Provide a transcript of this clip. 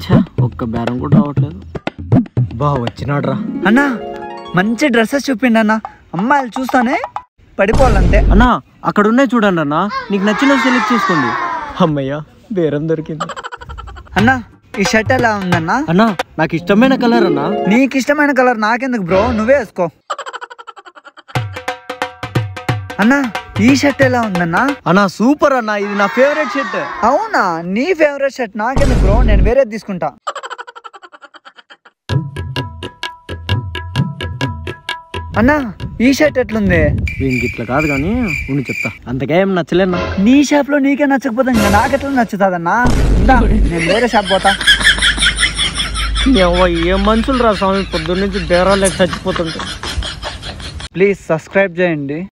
ఛ, ఒక్క బేరం కూడా రావట్లేదు బా వచ్చినాడు రా అన్నా మంచి డ్రెస్సెస్ చూపిండి అన్న అమ్మాయిలు చూస్తానే పడిపోవాలంతే అన్నా అక్కడ ఉన్నాయి చూడండి అన్న నీకు నచ్చిన సెలెక్ట్ చేసుకోండి అమ్మయ్య బేరం దొరికింది అన్నా ఈ షర్ట్ ఎలా ఉందన్నా అన్నా నాకు ఇష్టమైన కలర్ అన్నా నీకు ఇష్టమైన కలర్ నాకెందుకు బ్రో నువ్వే వేసుకో అన్నా ఈ షర్ట్ ఎలా ఉందన్నా అన్నా సూపర్ అన్నా ఇది నా ఫేవరెట్ షర్ట్ అవునా నీ ఫేవరెట్ షర్ట్ నాకెందుకు బ్రో నేను వేరేది తీసుకుంటా అన్నా ఈ షర్ట్ ఎట్లుంది వీనికి ఇట్లా కాదు కానీ ఉండి చెప్తా అంతగా ఏం నచ్చలేనా నీ షాప్ లో నీకే నచ్చకపోతే ఇంకా నాకెట్లా నచ్చుతుందన్నా ఇందా, నేను వేరే షాప్ పోతా ఎవ్వ, ఏ మనుషులు రా స్వామి పొద్దున్న నుంచి బేరాలు చచ్చిపోతుంటారు ప్లీజ్ సబ్స్క్రైబ్ చేయండి